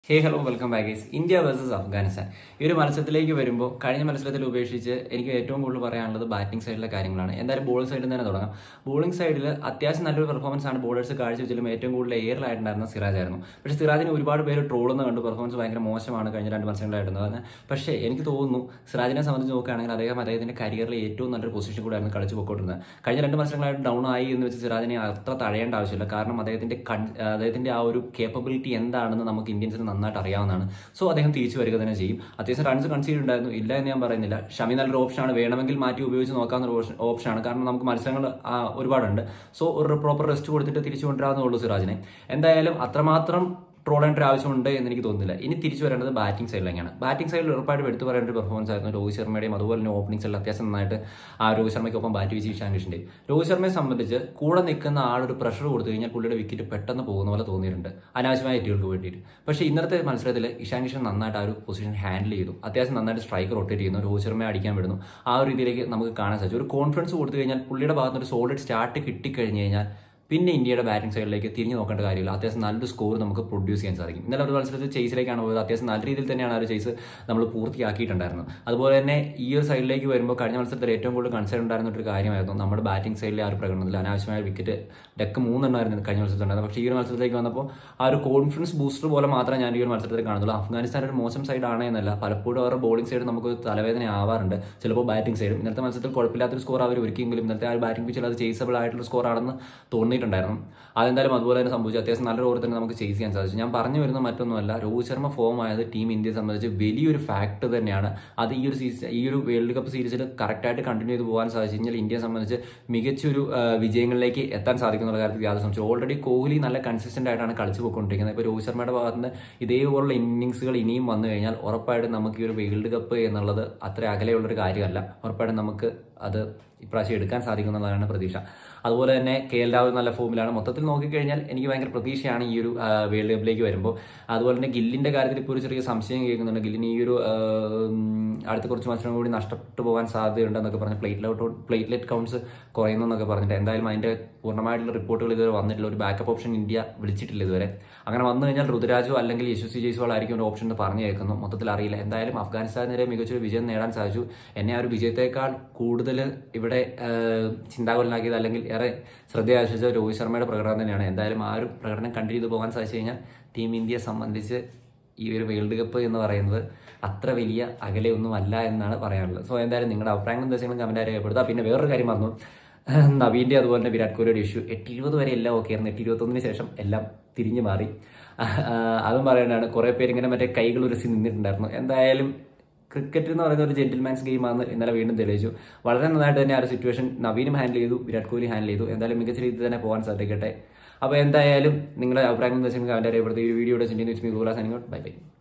ഹേ hello welcome back guys India versus Afghanistan ഈ ഒരു മത്സരത്തിലേക്ക് വരുമ്പോൾ കഴിഞ്ഞ മത്സരത്തിൽ ഉപേക്ഷിച്ച് എനിക്ക് ഏറ്റവും കൂടുതൽ പറയാനുള്ളത് ബാറ്റിംഗ് സൈഡിലെ കാര്യങ്ങളാണ് എന്തായാലും ബോളിംഗ് സൈഡിൽ തന്നെ തുടങ്ങാം ബോളിംഗ് സൈഡിൽ അത്യാവശ്യം നല്ലൊരു പെർഫോമൻസ് ആണ് ബോളേഴ്സ് കാഴ്ചവെച്ചാലും ഏറ്റവും കൂടുതൽ എയറിലായിട്ടുണ്ടായിരുന്ന സിറാജ് ആയിരുന്നു പക്ഷേ സിറാജിന് ഒരുപാട് പേര് ട്രോളെന്ന് കണ്ടു പെർഫോമൻസ് ഭയങ്കര മോശമാണ് കഴിഞ്ഞ രണ്ട് മത്സരങ്ങളായിരുന്നത് പക്ഷേ എനിക്ക് തോന്നുന്നു സിറാജിനെ സംബന്ധിച്ച് നോക്കുകയാണെങ്കിൽ അദ്ദേഹം അദ്ദേഹത്തിന്റെ കരിയറിലെ ഏറ്റവും നല്ലൊരു പൊസിഷൻ കൂടെ ആയിരുന്നു കളിച്ചു പോയിക്കൊണ്ടിരുന്നത് കഴിഞ്ഞ രണ്ട് മത്സരങ്ങളായിട്ട് ഡൗൺ ആയി എന്ന് വെച്ച് സിറാജിനെ അത്ര തടയേണ്ട ആവശ്യമില്ല കാരണം അദ്ദേഹത്തിന്റെ കൺ- അദ്ദേഹത്തിന്റെ ആ ഒരു കേപ്പബിലിറ്റി എന്താണെന്ന് നമുക്ക് ഇന്ത്യൻസിന് നന്നായിട്ട് അറിയാവുന്നതാണ് സോ അദ്ദേഹം തിരിച്ചു വരിക തന്നെ ചെയ്യും അത്യാവശ്യം റൺസ് കൺസീഡ് ഉണ്ടായിരുന്നു ഇല്ല എന്ന് ഞാൻ പറയുന്നില്ല ഷമി നല്ലൊരു ഓപ്ഷനാണ് വേണമെങ്കിൽ മാറ്റി ഉപയോഗിച്ച് നോക്കാവുന്ന ഒരു ഓപ്ഷൻ- ഓപ്ഷനാണ് കാരണം നമുക്ക് മത്സരങ്ങൾ ആ, ഒരുപാടുണ്ട് സോ ഒരു പ്രോപ്പർ റെസ്റ്റ് കൊടുത്തിട്ട് തിരിച്ചു കൊണ്ടുവരാവുന്നേ ഉള്ളൂ സിറാജിനെ എന്തായാലും അത്രമാത്രം ട്രോൾ ചെയ്യേണ്ട ഒരു ആവശ്യമുണ്ട് എന്ന് എനിക്ക് തോന്നുന്നില്ല ഇനി തിരിച്ചു വരേണ്ടത് ബാറ്റിംഗ് സൈഡിലേക്കാണ് ബാറ്റിംഗ് സൈഡിൽ ഉറപ്പായിട്ടും എടുത്തു പറയേണ്ട ഒരു പെർഫോമൻസ് ആയിരുന്നു രോഹിത് ശർമ്മയുടെയും അതുപോലെ തന്നെ ഓപ്പണിംഗ് സൈഡിൽ അത്യാവശ്യം നന്നായിട്ട് ആ രോഹിത് ശർമ്മയ്ക്കൊപ്പം ബാറ്റ് വീശി ഇഷാൻ കിഷന്റെയും രോഹിത് ശർമ്മയെ സംബന്ധിച്ച് കൂടെ നിൽക്കുന്ന ആളൊരു പ്രഷർ കൊടുത്തു കഴിഞ്ഞാൽ പുള്ളിയുടെ വിക്കറ്റ് പെട്ടെന്ന് പോകുന്ന പോലെ തോന്നിയിട്ടുണ്ട് അനാവശ്യമായ എറ്റുകൾക്ക് വേണ്ടിയിട്ട് പക്ഷേ ഇന്നത്തെ മത്സരത്തിൽ ഇഷാൻ കിഷൻ നന്നായിട്ട് ആ ഒരു പൊസിഷൻ ഹാൻഡിൽ ചെയ്തു അത്യാവശ്യം നന്നായിട്ട് സ്ട്രൈക്ക് റൊട്ടേറ്റ് ചെയ്യുന്നു രോഹിത് ശർമ്മയെ അടിക്കാൻ വിടുന്നു ആ ഒരു രീതിയിലേക്ക് നമുക്ക് കാണാൻ സാധിച്ചു ഒരു കോൺഫിഡൻസ് കൊടുത്തു കഴിഞ്ഞാൽ പുള്ളിയുടെ ഭാഗത്ത് നിന്ന് ഒരു സോളിഡ് സ്റ്റാർട്ട് കിട്ടിക്കഴിഞ്ഞ് കഴിഞ്ഞാൽ പിന്നെ ഇന്ത്യയുടെ ബാറ്റിംഗ് സൈഡിലേക്ക് തിരിഞ്ഞു നോക്കേണ്ട കാര്യമില്ല അത്യാവശ്യം നല്ലൊരു സ്കോർ നമുക്ക് പ്രൊഡ്യൂസ് ചെയ്യാൻ സാധിക്കും ഇന്നലെ ഒരു മത്സരത്തിൽ ചേസിലേക്കാണ് പോയത് അത്യാവശ്യം നല്ല രീതിയിൽ തന്നെയാണ് ആ ഒരു ചേസ് നമ്മൾ പൂർത്തിയാക്കിയിട്ടുണ്ടായിരുന്നത് അതുപോലെ തന്നെ ഈ ഒരു സൈഡിലേക്ക് വരുമ്പോൾ കഴിഞ്ഞ മത്സരത്തിൽ ഏറ്റവും കൂടുതൽ കൺസേൺ ഉണ്ടായിരുന്ന ഒരു കാര്യമായിരുന്നു നമ്മുടെ ബാറ്റിംഗ് സൈഡിലെ ആ ഒരു പ്രകടനത്തിൽ അനാവശ്യമായ വിക്കറ്റ് ഡെക്ക് മൂന്നെണ്ണമായിരുന്നു കഴിഞ്ഞ മത്സരത്തിൽ ഉണ്ടായിരുന്നത് പക്ഷേ ഈ ഒരു മത്സരത്തിലേക്ക് വന്നപ്പോൾ ആ ഒരു കോൺഫിഡൻസ് ബൂസ്റ്റർ പോലെ മാത്രമേ ഞാൻ ഈ ഒരു മത്സരത്തിൽ കാണുന്നുള്ളൂ അഫ്ഗാനിസ്ഥാൻ ഒരു മോശം സൈഡാണ് എന്നല്ല പലപ്പോഴും അവരുടെ ബോളിംഗ് സൈഡ് നമുക്ക് തലവേദന ആവാറുണ്ട് ചിലപ്പോൾ ബാറ്റിംഗ് സൈഡും ഇന്നത്തെ മത്സരത്തിൽ കുഴപ്പമില്ലാത്തൊരു സ്കോർ അവർ ഒരുക്കിയെങ്കിലും ഇന്നത്തെ ആ ഒരു ബാറ്റിംഗ് പിച്ചിൽ അത് ചേസബിൾ ആയിട്ടുള്ള സ്കോർ ആണെന്ന് തോന്നിയിട്ടുണ്ടായിരുന്നു അതെന്തായാലും അതുപോലെ തന്നെ സംഭവിച്ചു അത്യാവശ്യം നല്ല ഓവർ തന്നെ നമുക്ക് ചേസ് ചെയ്യാൻ സാധിച്ചു ഞാൻ പറഞ്ഞു വരുന്ന മറ്റൊന്നുമല്ല രോഹിത് ശർമ്മ ഫോം ആയത് ടീം ഇന്ത്യയെ സംബന്ധിച്ച് വലിയൊരു ഫാക്ട് തന്നെയാണ് അത് ഈ ഒരു സീസൺ ഈ ഒരു വേൾഡ് കപ്പ് സീരീസിൽ കറക്റ്റായിട്ട് കണ്ടിന്യൂ ചെയ്ത് പോകാൻ സാധിച്ചു കഴിഞ്ഞാൽ ഇന്ത്യയെ സംബന്ധിച്ച് മികച്ചൊരു ആ, വിജയങ്ങളിലേക്ക് എത്താൻ സാധിക്കുന്ന കാര്യത്തിൽ യാതൊരു സംശയം ഓൾറെഡി കോഹ്ലി നല്ല കൺസിസ്റ്റന്റ് ആയിട്ടാണ് കളിച്ചു പോയിക്കൊണ്ടിരിക്കുന്നത് ഇപ്പോൾ രോഹിത് ശർമ്മയുടെ ഭാഗത്ത് നിന്ന് ഇതേപോലുള്ള ഇന്നിങ്സുകൾ ഇനിയും വന്നു കഴിഞ്ഞാൽ ഉറപ്പായിട്ടും നമുക്ക് ഈ ഒരു വേൾഡ് കപ്പ് എന്നുള്ളത് അത്ര അകലെയുള്ളൊരു കാര്യമല്ല ഉറപ്പായിട്ടും നമുക്ക് അത് ഇപ്രാവശ്യം എടുക്കാൻ സാധിക്കുന്നതാണ് പ്രതീക്ഷ അതുപോലെ തന്നെ കെ എൽ രാഹുൽ നല്ല ഫോമിലാണ് മൊത്തത്തിൽ നോക്കിക്കഴിഞ്ഞാൽ എനിക്ക് ഭയങ്കര പ്രതീക്ഷയാണ് ഈ ഒരു ആ, വേൾഡ് കപ്പിലേക്ക് വരുമ്പോൾ അതുപോലെ തന്നെ ഗില്ലിന്റെ കാര്യത്തിൽ ഇപ്പോൾ ഒരു ചെറിയ സംശയം കേൾക്കുന്നുണ്ട് ഗില്ലിന് ഈ ഒരു ആ, ഉം, അടുത്ത കുറച്ച് മത്സരം കൂടി നഷ്ടപ്പെട്ടു പോകാൻ സാധ്യതയുണ്ടെന്നൊക്കെ പറഞ്ഞ് പ്ലേറ്റ്ലെറ്റ് പ്ലേറ്റ്ലെറ്റ് കൗണ്ട്സ് കുറയുന്നു എന്നൊക്കെ പറഞ്ഞിട്ട് എന്തായാലും അതിന്റെ പൂർണ്ണമായിട്ടുള്ള റിപ്പോർട്ടുകൾ ഇതുവരെ വന്നിട്ടില്ല ഒരു ബാക്കപ്പ് ഓപ്ഷൻ ഇന്ത്യ വിളിച്ചിട്ടില്ല ഇതുവരെ അങ്ങനെ വന്നു കഴിഞ്ഞാൽ ഋതുരാജോ അല്ലെങ്കിൽ യശസ്വി ജയ്സ്വാൾ ആയിരിക്കും ഒരു ഓപ്ഷൻ എന്ന് പറഞ്ഞു കേൾക്കുന്നു മൊത്തത്തിൽ അറിയില്ല എന്തായാലും അഫ്ഗാനിസ്ഥാനെതിരെ മികച്ചൊരു വിജയം നേടാൻ സാധിച്ചു എന്നെ ആ ഒരു വിജയത്തെക്കാൾ കൂടുതൽ ഇവിടെ ആ, ചിന്താകുലനാക്കിയത് അല്ലെങ്കിൽ ഏറെ ശ്രദ്ധ ആകർഷിച്ച രോഹിത് ശർമ്മയുടെ പ്രകടനം തന്നെയാണ് എന്തായാലും ആ ഒരു പ്രകടനം കണ്ടിന്യൂ ചെയ്ത് പോകാൻ സാധിച്ചു കഴിഞ്ഞാൽ ടീം ഇന്ത്യയെ സംബന്ധിച്ച് ഈ ഒരു വേൾഡ് കപ്പ് എന്ന് പറയുന്നത് അത്ര വലിയ അകലെയൊന്നും അല്ല എന്നാണ് പറയാനുള്ളത് സോ എന്തായാലും നിങ്ങളുടെ അഭിപ്രായങ്ങളും നിർദ്ദേശങ്ങളും കമന്റ് രേഖപ്പെടുത്തുക പിന്നെ വേറൊരു കാര്യം പറഞ്ഞു നവീന്റെ അതുപോലെ തന്നെ വിരാട് കോഹ്ലിയുടെ ഇഷ്യൂ എട്ട് ഇരുപത് വരെ എല്ലാം ഓക്കെ ആയിരുന്നു എട്ട് ഇരുപത്തൊന്നിന് ശേഷം എല്ലാം തിരിഞ്ഞു മാറി ആ, അതും പറയേണ്ടതാണ് കുറെ പേര് ഇങ്ങനെ മറ്റേ കൈകൾ ഉരസി നിന്നിട്ടുണ്ടായിരുന്നു എന്തായാലും ക്രിക്കറ്റ് എന്ന് പറയുന്ന ഒരു ജെന്റിൽമാൻസ് ഗെയിമാണ് ഇന്നലെ വീണ്ടും തെളിയിച്ചു വളരെ നന്നായിട്ട് തന്നെ ആ ഒരു സിറ്റുവേഷൻ നവീനും ഹാൻഡിൽ ചെയ്തു വിരാട് കോഹ്ലി ഹാൻഡിൽ ചെയ്തു എന്തായാലും മികച്ച രീതിയിൽ തന്നെ പോകാൻ സാധിക്കട്ടെ അപ്പോൾ എന്തായാലും നിങ്ങളുടെ അഭിപ്രായങ്ങൾ എന്ന് വെച്ചാൽ കമന്റ് അറിയപ്പെടുത്തി ഈ വീഡിയോയുടെ ചിന്തി ബൈ ബൈ